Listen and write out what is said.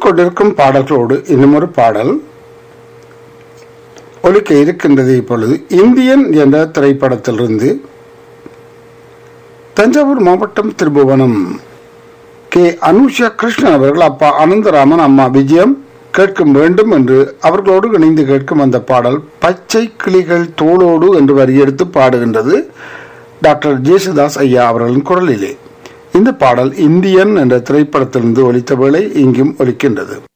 ஒலித்துக் கொண்டிருக்கும் பாடல்களோடு இன்னும் ஒரு பாடல் ஒலிக்க இருக்கின்றது இப்பொழுது இந்தியன் என்ற திரைப்படத்திலிருந்து தஞ்சாவூர் மாவட்டம் திருபுவனம் கே அனுஷா கிருஷ்ணன் அவர்கள் அப்பா அனந்தராமன் அம்மா விஜயம் கேட்கும் வேண்டும் என்று அவர்களோடு இணைந்து கேட்கும் அந்த பாடல் பச்சை கிளிகள் தோளோடு என்று வரியெடுத்து பாடுகின்றது டாக்டர் ஜேசுதாஸ் ஐயா அவர்களின் குரலிலே இந்த பாடல் இந்தியன் என்ற திரைப்படத்திலிருந்து ஒலித்த வேளை இங்கும் ஒலிக்கின்றது